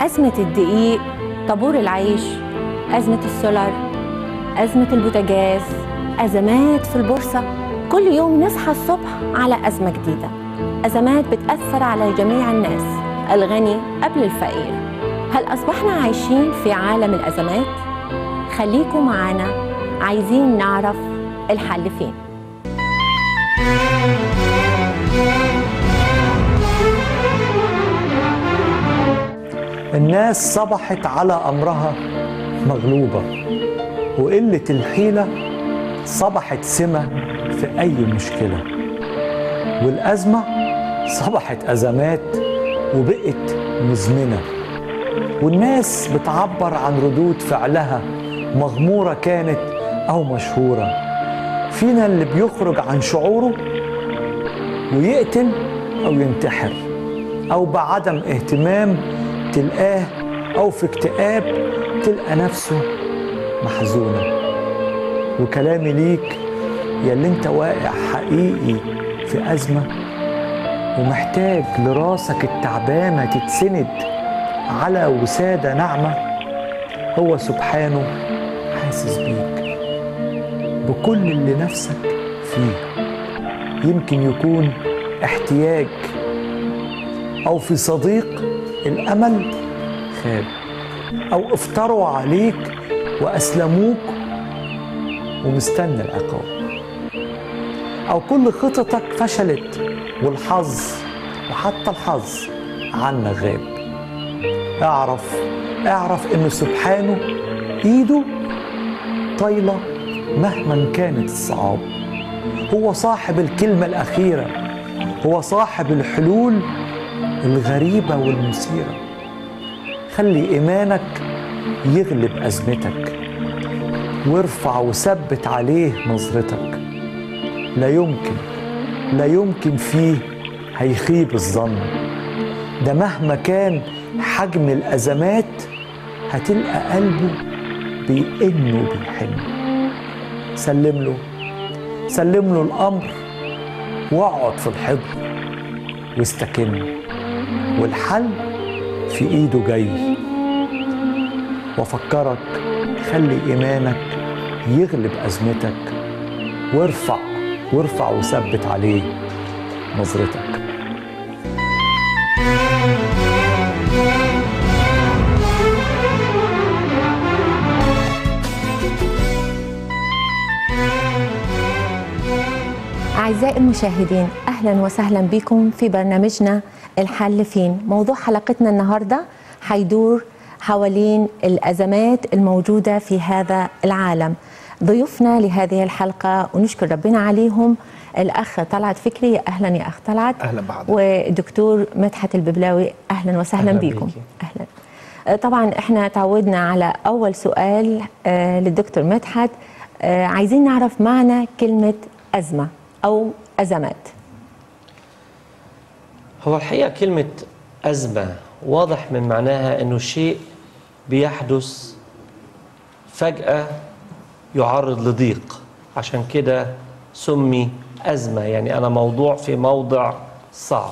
أزمة الدقيق طابور العيش أزمة السولر أزمة البوتاجاز أزمات في البورصة كل يوم نصحى الصبح على أزمة جديدة أزمات بتأثر على جميع الناس الغني قبل الفقير هل أصبحنا عايشين في عالم الأزمات؟ خليكم معانا عايزين نعرف الحل فين الناس صبحت على أمرها مغلوبة وقلة الحيلة صبحت سمة في أي مشكلة والأزمة صبحت أزمات وبقت مزمنة والناس بتعبر عن ردود فعلها مغمورة كانت أو مشهورة فينا اللي بيخرج عن شعوره ويقتل أو ينتحر أو بعدم اهتمام تلقاه أو في اكتئاب تلقى نفسه محزونة وكلامي ليك يا اللي انت واقع حقيقي في أزمة ومحتاج لراسك التعبانة تتسند على وسادة ناعمة هو سبحانه حاسس بيك بكل اللي نفسك فيه يمكن يكون احتياج أو في صديق الأمل خاب أو افتروا عليك وأسلموك ومستني العقاب أو كل خططك فشلت والحظ وحتى الحظ عنك غاب اعرف اعرف ان سبحانه ايده طايله مهما كانت الصعاب هو صاحب الكلمه الاخيره هو صاحب الحلول الغريبه والمثيره خلي ايمانك يغلب ازمتك وارفع وثبت عليه نظرتك لا يمكن لا يمكن فيه هيخيب الظن ده مهما كان حجم الأزمات هتلقى قلبه بيئن وبيحن سلم له سلم له الأمر واقعد في الحضن واستكن والحل في إيده جاي وأفكرك خلي إيمانك يغلب أزمتك وارفع وارفع وثبت عليه نظرتك أعزائي المشاهدين أهلا وسهلا بكم في برنامجنا الحل فين موضوع حلقتنا النهاردة حيدور حوالين الأزمات الموجودة في هذا العالم ضيوفنا لهذه الحلقة ونشكر ربنا عليهم الأخ طلعت فكري يا أهلا يا أخ طلعت أهلا بحضرتك. ودكتور مدحت الببلاوي أهلا وسهلا أهلا بكم بيكي. أهلا آه، طبعا احنا تعودنا على أول سؤال آه، للدكتور مدحت آه، عايزين نعرف معنى كلمة أزمة أو أزمات هو الحقيقة كلمة أزمة واضح من معناها أنه شيء بيحدث فجأة يعرض لضيق عشان كده سمي أزمة يعني أنا موضوع في موضع صعب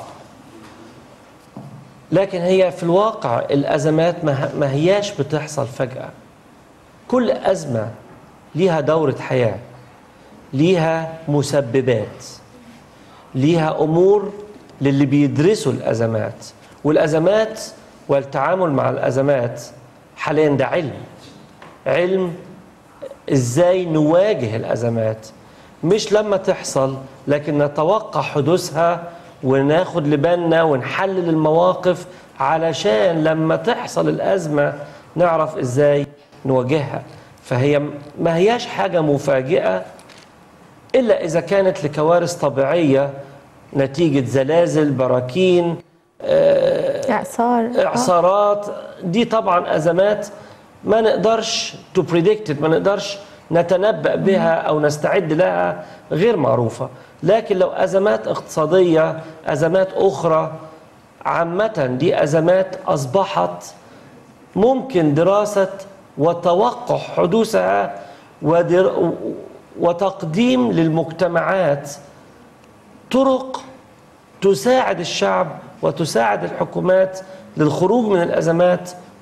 لكن هي في الواقع الأزمات ما ما هياش بتحصل فجأة كل أزمة ليها دورة حياة ليها مسببات ليها امور للي بيدرسوا الازمات والازمات والتعامل مع الازمات حاليا ده علم علم ازاي نواجه الازمات مش لما تحصل لكن نتوقع حدوثها وناخد لبالنا ونحلل المواقف علشان لما تحصل الازمه نعرف ازاي نواجهها فهي ما هياش حاجه مفاجئه إلا إذا كانت لكوارث طبيعية نتيجة زلازل براكين إعصار آه. إعصارات دي طبعا أزمات ما نقدرش تو بريدكتد ما نقدرش نتنبأ بها أو نستعد لها غير معروفة لكن لو أزمات اقتصادية أزمات أخرى عامة دي أزمات أصبحت ممكن دراسة وتوقع حدوثها ودر وتقديم للمجتمعات طرق تساعد الشعب وتساعد الحكومات للخروج من الازمات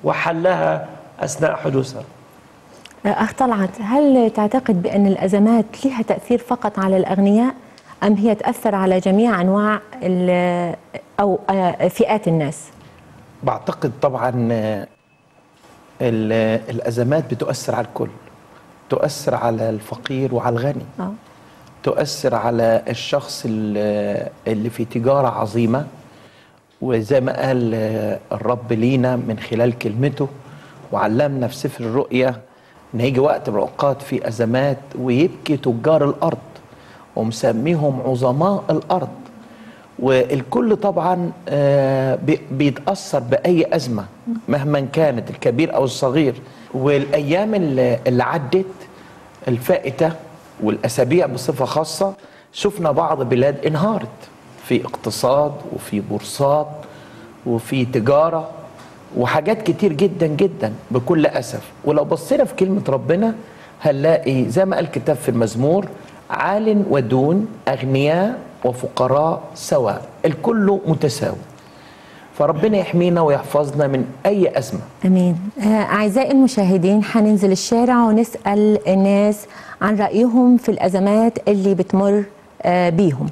وحلها أثناء حدوثها أخ طلعت هل تعتقد بأن الأزمات لها تأثير فقط على الأغنياء أم هي تأثر على جميع أنواع ال- أو آه، فئات الناس بعتقد طبعا آه، ال- الازمات بتؤثر على الكل تؤثر على الفقير وعلى الغني آه. تؤثر على الشخص ال- اللي في تجاره عظيمه وزي ما قال آه، الرب لينا من خلال كلمته وعلمنا في سفر الرؤيا ان هيجي وقت من الاوقات في ازمات ويبكي تجار الارض ومسميهم عظماء الارض والكل طبعا آه، بي- بيتاثر باي ازمه مهما كانت الكبير او الصغير والايام اللي اللي عدت الفائته والاسابيع بصفه خاصه شفنا بعض بلاد انهارت في اقتصاد وفي بورصات وفي تجاره وحاجات كتير جدا جدا بكل اسف ولو بصينا في كلمه ربنا هنلاقي زي ما قال الكتاب في المزمور عال ودون اغنياء وفقراء سواء الكل متساوي فربنا يحمينا ويحفظنا من اي ازمه امين آه، اعزائي المشاهدين حننزل الشارع ونسال الناس عن رايهم في الازمات اللي بتمر آه، بيهم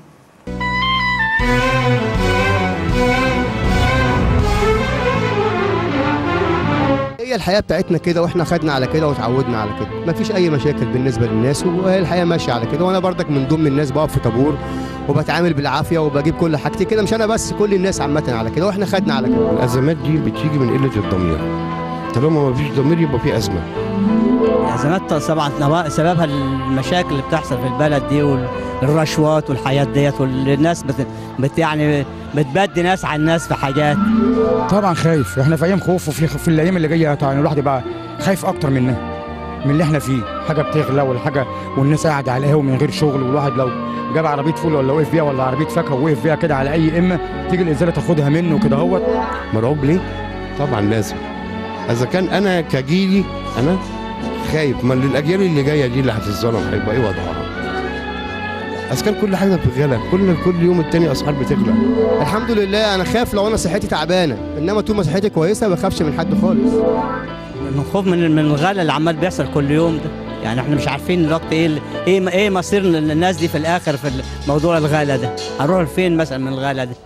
هي الحياه بتاعتنا كده واحنا خدنا على كده وتعودنا على كده مفيش اي مشاكل بالنسبه للناس وهي الحياه ماشيه على كده وانا بردك من ضمن الناس بقف في طابور وبتعامل بالعافيه وبجيب كل حاجتي كده مش انا بس كل الناس عامه على كده واحنا خدنا على كده الازمات دي بتيجي من قله الضمير طالما ما فيش ضمير يبقى في ازمه الازمات طبعا سببها المشاكل اللي بتحصل في البلد دي والرشوات والحياة ديت والناس بت, بت يعني بتبدي ناس على الناس في حاجات طبعا خايف احنا في ايام خوف وفي في الايام اللي جايه طبعا الواحد يبقى خايف اكتر منها من اللي احنا فيه حاجه بتغلى ولا حاجه والناس قاعده على القهوه من غير شغل والواحد لو جاب عربيه فول ولا وقف بيها ولا عربيه فاكهه ووقف بيها كده على اي امه تيجي الازاله تاخدها منه كده اهوت مرعوب ليه؟ طبعا لازم اذا كان انا كجيلي انا خايف ما الاجيال اللي جايه دي اللي هتتظلم هيبقى ايه وضعها؟ اذا كان كل حاجه بتغلى كل كل يوم التاني اسعار بتغلى الحمد لله انا خاف لو انا صحتي تعبانه انما طول ما صحتي كويسه ما بخافش من حد خالص من خوف من من الغلا اللي عمال بيحصل كل يوم ده يعني احنا مش عارفين دلوقتي ايه ال- ايه ايه مصير الناس دي في الاخر في موضوع الغلا ده هنروح لفين مثلا من الغلا ده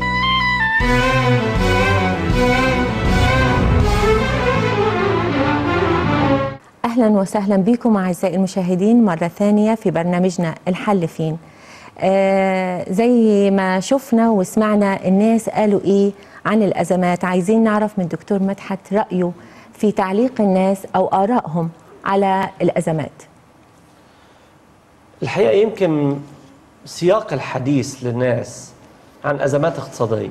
اهلا وسهلا بكم اعزائي المشاهدين مره ثانيه في برنامجنا الحل فين آه زي ما شفنا وسمعنا الناس قالوا ايه عن الازمات عايزين نعرف من دكتور مدحت رايه في تعليق الناس او ارائهم على الازمات الحقيقة يمكن سياق الحديث للناس عن أزمات اقتصادية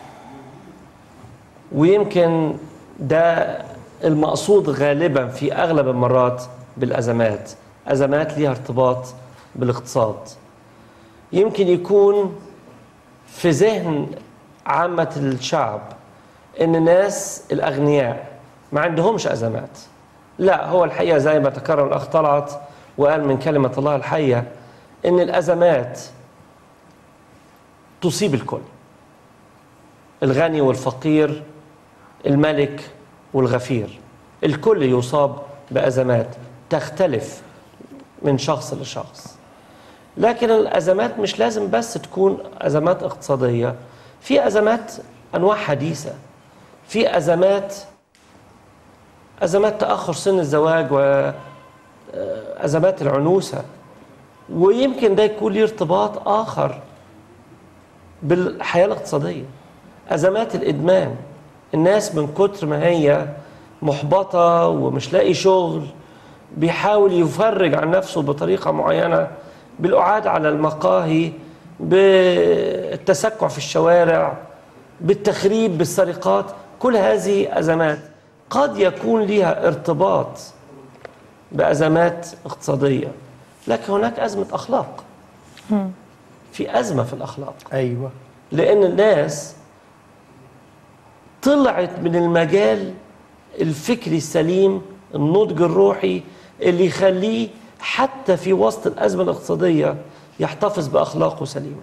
ويمكن ده المقصود غالبا في أغلب المرات بالأزمات أزمات ليها ارتباط بالاقتصاد يمكن يكون في ذهن عامة الشعب إن الناس الأغنياء ما عندهمش أزمات لا هو الحقيقة زي ما تكرر الأخ طلعت وقال من كلمة الله الحية إن الأزمات تصيب الكل الغني والفقير الملك والغفير الكل يصاب بأزمات تختلف من شخص لشخص لكن الأزمات مش لازم بس تكون أزمات اقتصادية في أزمات أنواع حديثة في أزمات أزمات تأخر سن الزواج وأزمات العنوسة ويمكن ده يكون له ارتباط آخر بالحياة الاقتصادية أزمات الإدمان الناس من كتر ما هي محبطة ومش لاقي شغل بيحاول يفرج عن نفسه بطريقة معينة بالقعاد على المقاهي بالتسكع في الشوارع بالتخريب بالسرقات كل هذه أزمات قد يكون لها ارتباط بأزمات اقتصادية لكن هناك أزمة أخلاق في أزمة في الأخلاق ايوه لأن الناس طلعت من المجال الفكري السليم النضج الروحي اللي يخليه حتى في وسط الأزمة الاقتصادية يحتفظ بأخلاقه سليمة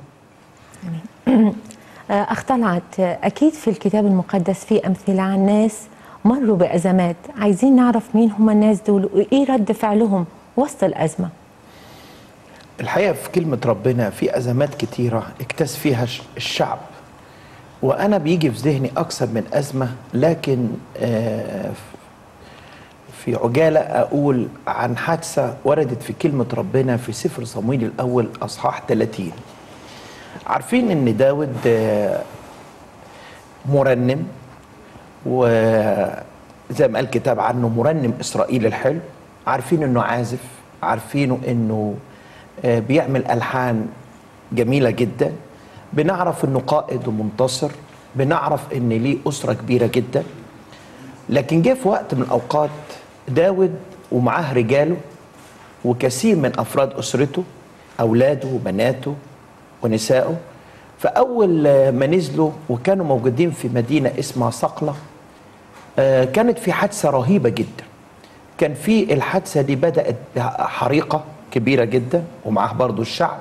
آه، أخ طلعت آه، أكيد في الكتاب المقدس في أمثلة عن ناس مروا بأزمات عايزين نعرف مين هم الناس دول وإيه رد فعلهم وسط الأزمة الحقيقه في كلمه ربنا في ازمات كتيره اكتاز فيها الش- الشعب وانا بيجي في ذهني اكثر من ازمه لكن آه، في عجاله اقول عن حادثه وردت في كلمه ربنا في سفر صمويل الاول اصحاح 30 عارفين ان داود آه، مرنم وزي ما قال الكتاب عنه مرنم اسرائيل الحلو عارفين انه عازف عارفينه انه آه، بيعمل الحان جميله جدا بنعرف انه قائد ومنتصر بنعرف ان ليه اسره كبيره جدا لكن جه في وقت من الاوقات داود ومعاه رجاله وكثير من افراد اسرته اولاده وبناته ونسائه فاول آه، ما نزلوا وكانوا موجودين في مدينه اسمها صقله آه، كانت في حادثه رهيبه جدا كان في الحادثه دي بدات بحريقه كبيره جدا ومعاه برضو الشعب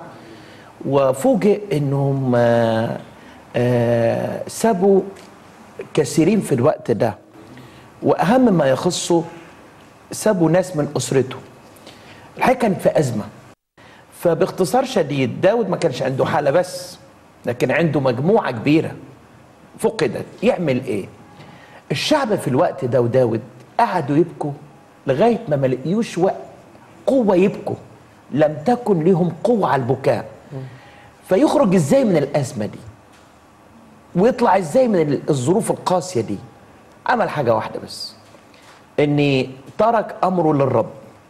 وفوجئ انهم آه، آه، سابوا كثيرين في الوقت ده واهم ما يخصه سابوا ناس من اسرته الحقيقه كان في ازمه فباختصار شديد داود ما كانش عنده حاله بس لكن عنده مجموعه كبيره فقدت يعمل ايه الشعب في الوقت ده وداود قعدوا يبكوا لغايه ما ما لقيوش وقت قوه يبكوا لم تكن لهم قوه على البكاء فيخرج ازاي من الازمه دي ويطلع ازاي من الظروف القاسيه دي عمل حاجه واحده بس اني ترك امره للرب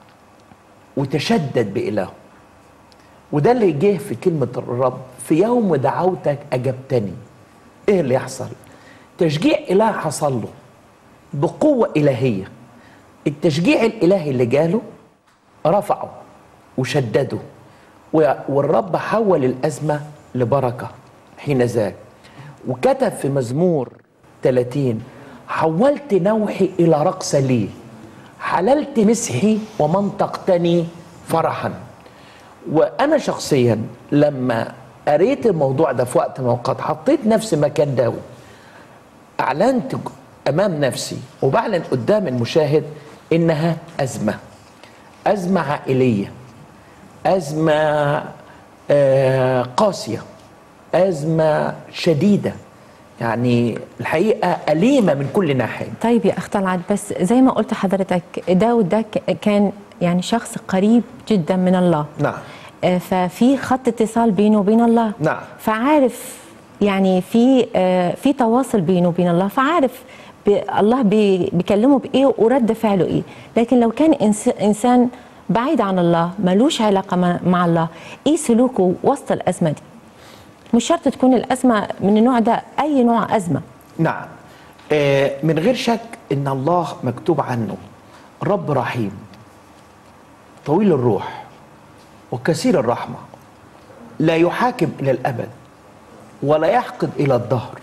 وتشدد بإلهه وده اللي جه في كلمة الرب في يوم دعوتك أجبتني إيه اللي يحصل تشجيع إله حصل له بقوة إلهية التشجيع الإلهي اللي جاله رفعه وشدده و- والرب حول الأزمة لبركة حين ذاك وكتب في مزمور 30 حولت نوحي إلى رقص لي حللت مسحي ومنطقتني فرحا وانا شخصيا لما قريت الموضوع ده في وقت من الاوقات حطيت نفسي مكان داود اعلنت امام نفسي وبعلن قدام المشاهد انها ازمه ازمه عائليه ازمه آه، قاسيه ازمه شديده يعني الحقيقه اليمه من كل ناحيه طيب يا أخ طلعت بس زي ما قلت حضرتك داود ده ك- كان يعني شخص قريب جدا من الله نعم آه، ففي خط اتصال بينه وبين الله نعم. فعارف يعني في آه، في تواصل بينه وبين الله فعارف ب- الله بي- بيكلمه بايه ورد فعله ايه لكن لو كان إنس- انسان بعيد عن الله ملوش علاقه مع- مع الله ايه سلوكه وسط الازمه دي مش شرط تكون الازمه من النوع ده اي نوع ازمه نعم آه، من غير شك ان الله مكتوب عنه رب رحيم طويل الروح وكثير الرحمه لا يحاكم الى الابد ولا يحقد الى الدهر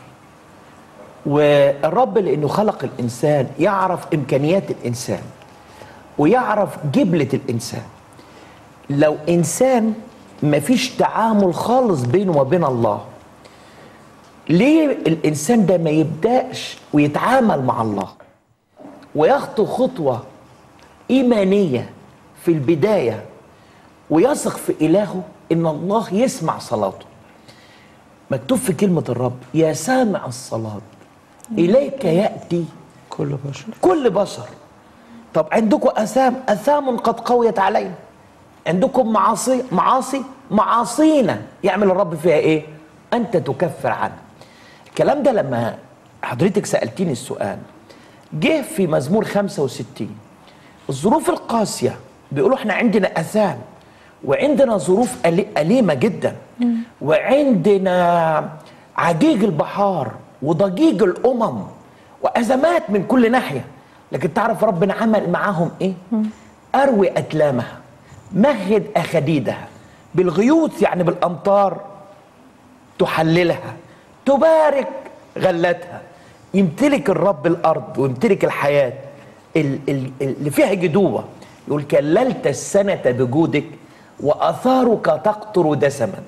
والرب لانه خلق الانسان يعرف امكانيات الانسان ويعرف جبله الانسان لو انسان مفيش تعامل خالص بينه وبين الله ليه الانسان ده ما يبداش ويتعامل مع الله ويخطو خطوه ايمانيه في البدايه ويثق في الهه ان الله يسمع صلاته مكتوب في كلمه الرب يا سامع الصلاه اليك ياتي كل بشر كل بشر طب عندكم اثام اثام قد قويت علينا عندكم معاصي معاصي معاصينا يعمل الرب فيها ايه انت تكفر عنها الكلام ده لما حضرتك سالتيني السؤال جه في مزمور 65 الظروف القاسيه بيقولوا احنا عندنا اثام وعندنا ظروف ألي- أليمة جدا وعندنا عجيج البحار وضجيج الأمم وأزمات من كل ناحية لكن تعرف ربنا عمل معاهم إيه؟ أروي أتلامها مهد أخديدها بالغيوث يعني بالأمطار تحللها تبارك غلتها يمتلك الرب الارض ويمتلك الحياه ال- ال- اللي فيها جدوه يقول كللت السنه بجودك واثارك تقطر دسما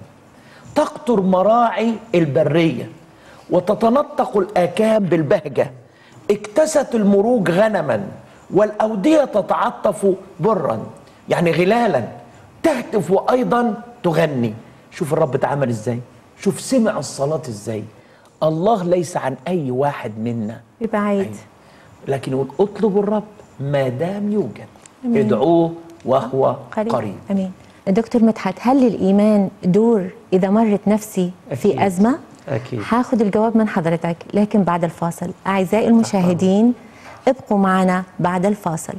تقطر مراعي البريه وتتنطق الاكام بالبهجه اكتست المروج غنما والأودية تتعطف برا يعني غلالا تهتف أيضا تغني شوف الرب اتعامل ازاي شوف سمع الصلاة ازاي الله ليس عن أي واحد منا ببعيد لكن يقول اطلبوا الرب ما دام يوجد أمين. ادعوه وهو قريب. قريب امين دكتور مدحت هل للايمان دور اذا مرت نفسي في أكيد. ازمه أكيد. هاخد الجواب من حضرتك لكن بعد الفاصل اعزائي المشاهدين ابقوا معنا بعد الفاصل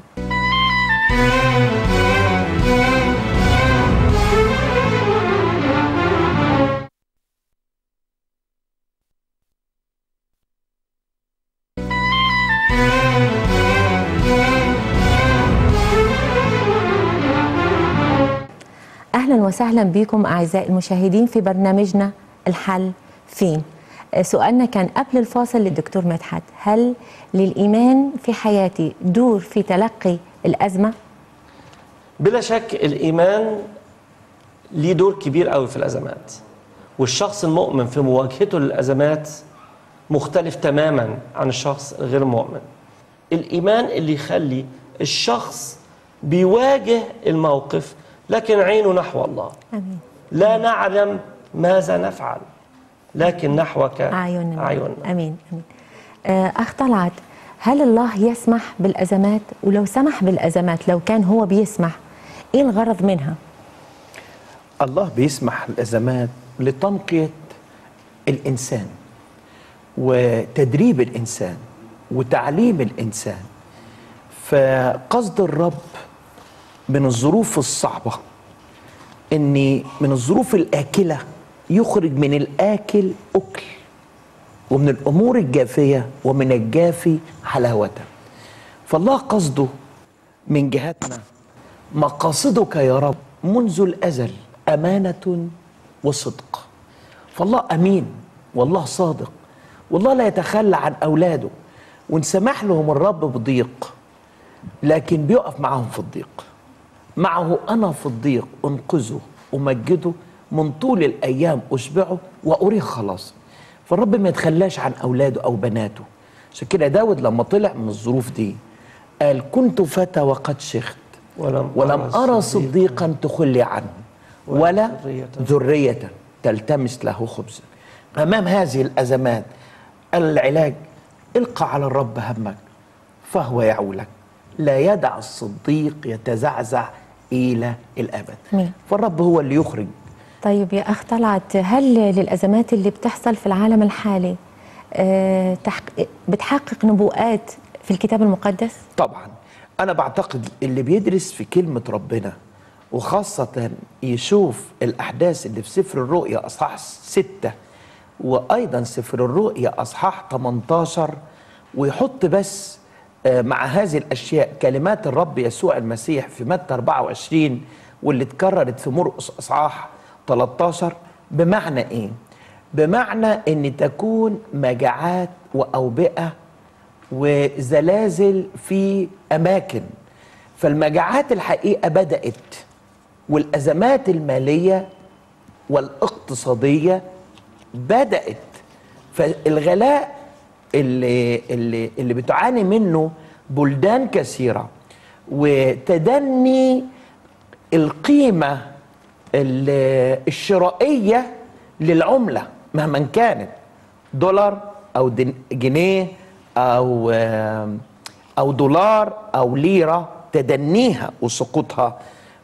اهلا وسهلا بكم اعزائي المشاهدين في برنامجنا الحل فين آه، سؤالنا كان قبل الفاصل للدكتور مدحت هل للايمان في حياتي دور في تلقي الازمه بلا شك الإيمان ليه دور كبير قوي في الأزمات والشخص المؤمن في مواجهته للأزمات مختلف تماما عن الشخص الغير المؤمن الإيمان اللي يخلي الشخص بيواجه الموقف لكن عينه نحو الله امين لا نعلم ماذا نفعل لكن نحوك اعيننا أعيننا امين امين آه، اخ طلعت هل الله يسمح بالازمات ولو سمح بالازمات لو كان هو بيسمح ايه الغرض منها الله بيسمح الأزمات لتنقية الإنسان وتدريب الإنسان وتعليم الإنسان فقصد الرب من الظروف الصعبة إن من الظروف الآكلة يخرج من الآكل أكل ومن الأمور الجافية ومن الجافي حلاوة فالله قصده من جهتنا مقاصدك يا رب منذ الأزل أمانة وصدق فالله أمين والله صادق والله لا يتخلى عن أولاده وإن سمح لهم الرب بضيق لكن بيقف معهم في الضيق معه أنا في الضيق أنقذه أمجده من طول الأيام أشبعه وأريه خلاص فالرب ما يتخلاش عن أولاده أو بناته عشان كده داود لما طلع من الظروف دي قال كنت فتى وقد شخت ولم, ولم أرى صديقا تخلي عنه ولا ذرية. ذرية تلتمس له خبزا أمام هذه الأزمات العلاج القى على الرب همك فهو يعولك لا يدع الصديق يتزعزع إلى الأبد مين؟ فالرب هو اللي يخرج طيب يا اخ طلعت هل للازمات اللي بتحصل في العالم الحالي آه، تحق- بتحقق نبوءات في الكتاب المقدس طبعا أنا بعتقد اللي بيدرس في كلمة ربنا وخاصة يشوف الأحداث اللي في سفر الرؤيا أصحاح ستة وأيضا سفر الرؤيا أصحاح 18 ويحط بس آه، مع هذه الأشياء كلمات الرب يسوع المسيح في متى 24 واللي اتكررت في مرقس أصحاح 13 بمعنى إيه؟ بمعنى أن تكون مجاعات وأوبئة وزلازل في اماكن فالمجاعات الحقيقه بدات والازمات الماليه والاقتصاديه بدات فالغلاء اللي اللي اللي بتعاني منه بلدان كثيره وتدني القيمه ال- الشرائيه للعمله مهما كانت دولار او دن- جنيه او آم، او دولار او ليره تدنيها وسقوطها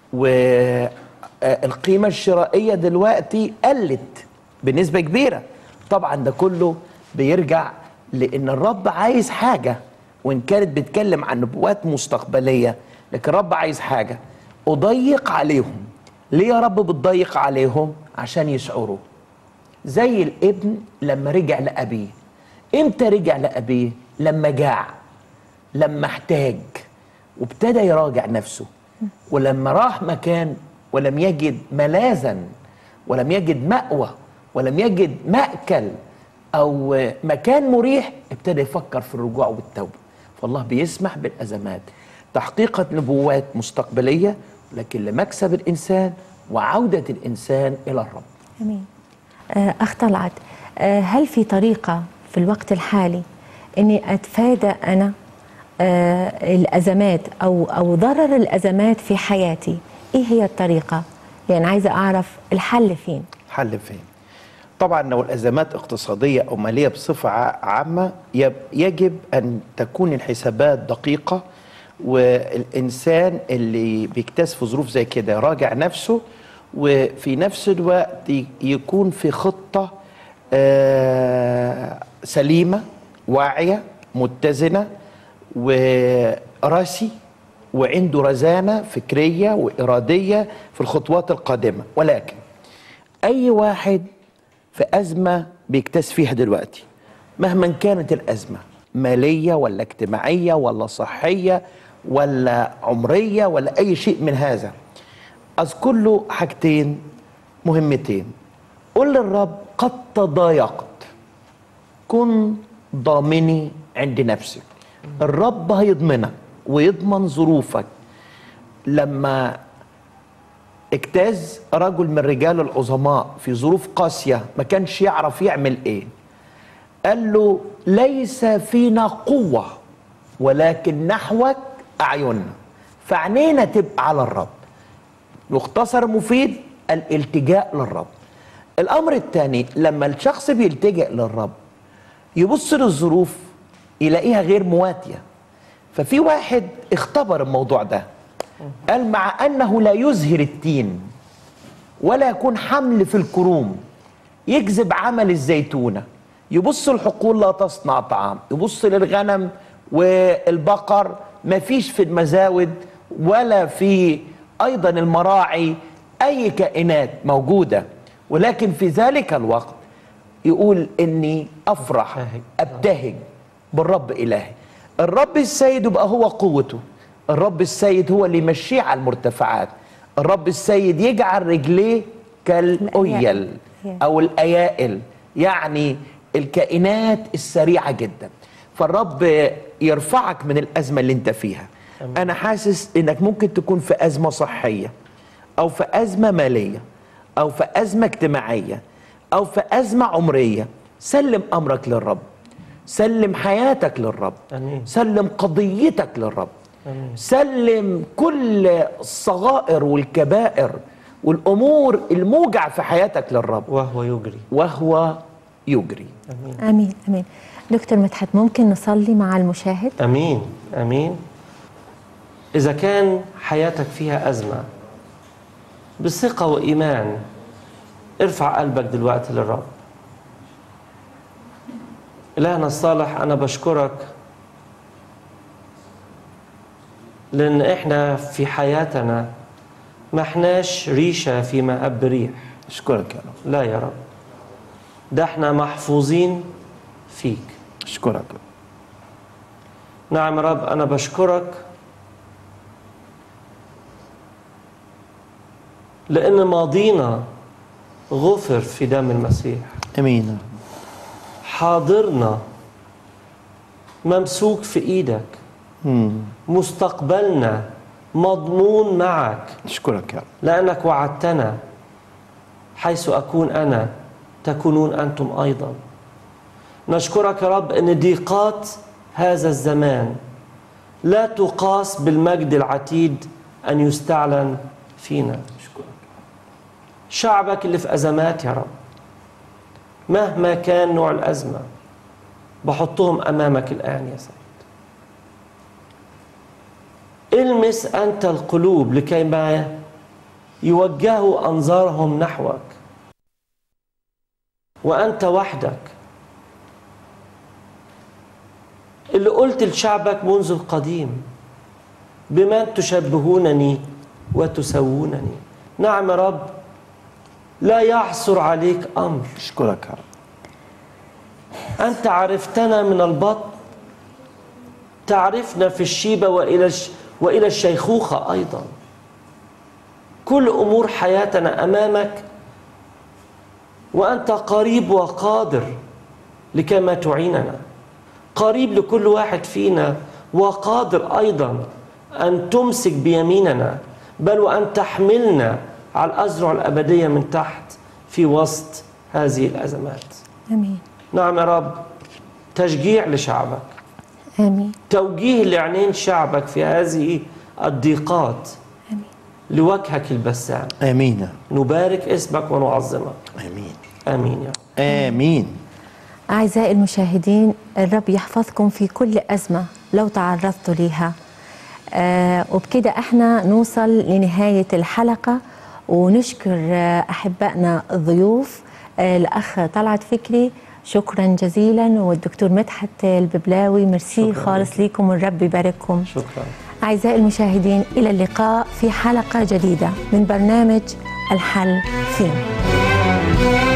والقيمه الشرائيه دلوقتي قلت بنسبه كبيره طبعا ده كله بيرجع لان الرب عايز حاجه وان كانت بتتكلم عن نبوات مستقبليه لكن الرب عايز حاجه اضيق عليهم ليه يا رب بتضيق عليهم عشان يشعروا زي الابن لما رجع لأبيه امتى رجع لأبيه لما جاع لما احتاج وابتدى يراجع نفسه ولما راح مكان ولم يجد ملاذا ولم يجد مأوى ولم يجد مأكل أو مكان مريح ابتدى يفكر في الرجوع والتوبة فالله بيسمح بالأزمات تحقيقا نبوات مستقبلية لكن لمكسب الإنسان وعودة الإنسان إلى الرب امين آه، اخ طلعت آه، هل في طريقه في الوقت الحالي اني اتفادى انا آه الازمات او او ضرر الازمات في حياتي ايه هي الطريقه يعني عايزه اعرف الحل فين حل فين طبعا لو الازمات اقتصاديه او ماليه بصفه ع- عامه يب- يجب ان تكون الحسابات دقيقه والانسان اللي بيكتسب ظروف زي كده يراجع نفسه وفي نفس الوقت ي- يكون في خطه آه، سليمه واعيه متزنه وراسي وعنده رزانه فكريه واراديه في الخطوات القادمه ولكن اي واحد في ازمه بيكتاز فيها دلوقتي مهما كانت الازمه ماليه ولا اجتماعيه ولا صحيه ولا عمريه ولا اي شيء من هذا اذكر له حاجتين مهمتين قل للرب قد تضايقت كن ضامني عند نفسك الرب هيضمنك ويضمن ظروفك لما اجتاز رجل من رجال العظماء في ظروف قاسية ما كانش يعرف يعمل ايه قال له ليس فينا قوة ولكن نحوك أعيننا فعينينا تبقى على الرب مختصر مفيد الالتجاء للرب الأمر الثاني لما الشخص بيلتجئ للرب يبص للظروف يلاقيها غير مواتية ففي واحد اختبر الموضوع ده قال مع أنه لا يزهر التين ولا يكون حمل في الكروم يجذب عمل الزيتونة يبص الحقول لا تصنع طعام يبص للغنم والبقر ما فيش في المزاود ولا في أيضا المراعي أي كائنات موجودة ولكن في ذلك الوقت يقول إني أفرح أبتهج. أبتهج بالرب إلهي الرب السيد يبقى هو قوته الرب السيد هو اللي يمشيه على المرتفعات الرب السيد يجعل رجليه كالأيل الأيائل. أو الأيائل يعني الكائنات السريعة جدا فالرب يرفعك من الأزمة اللي انت فيها أنا حاسس إنك ممكن تكون في أزمة صحية أو في أزمة مالية أو في أزمة اجتماعية أو في أزمة عمرية سلم أمرك للرب سلم حياتك للرب آمين. سلم قضيتك للرب آمين. سلم كل الصغائر والكبائر والأمور الموجع في حياتك للرب وهو يجري وهو يجري امين امين دكتور مدحت ممكن نصلي مع المشاهد امين امين اذا كان حياتك فيها ازمه بثقه وايمان ارفع قلبك دلوقتي للرب الهنا الصالح انا بشكرك لان احنا في حياتنا ما احناش ريشه في مهب ريح أشكرك يا رب لا يا رب ده احنا محفوظين فيك أشكرك نعم يا رب أنا بشكرك لأن ماضينا غفر في دم المسيح أمين حاضرنا ممسوك في إيدك مم. مستقبلنا مضمون معك أشكرك يا رب لأنك وعدتنا حيث أكون أنا تكونون أنتم أيضا نشكرك يا رب أن ضيقات هذا الزمان لا تقاس بالمجد العتيد أن يستعلن فينا شعبك اللي في أزمات يا رب مهما كان نوع الأزمة بحطهم أمامك الآن يا سيد المس أنت القلوب لكي ما يوجهوا أنظارهم نحوك وأنت وحدك اللي قلت لشعبك منذ القديم بمن تشبهونني وتسوونني نعم يا رب لا يعثر عليك أمر أشكرك يا رب أنت عرفتنا من البطن تعرفنا في الشيبة وإلى الش... وإلى الشيخوخة أيضا كل أمور حياتنا أمامك وأنت قريب وقادر لكما تعيننا قريب لكل واحد فينا وقادر أيضا أن تمسك بيميننا بل وأن تحملنا على الأزرع الأبدية من تحت في وسط هذه الأزمات امين نعم يا رب تشجيع لشعبك امين توجيه لعينين شعبك في هذه الضيقات لوجهك البسام امين نبارك اسمك ونعظمك امين امين يا رب امين أعزائي المشاهدين الرب يحفظكم في كل أزمة لو تعرضتوا ليها آه وبكده احنا نوصل لنهاية الحلقة ونشكر آه أحبائنا الضيوف آه الأخ طلعت فكري شكرا جزيلا والدكتور مدحت الببلاوي ميرسي شكراً خالص ليكم والرب يبارككم شكرا أعزائي المشاهدين إلى اللقاء في حلقة جديدة من برنامج الحل فين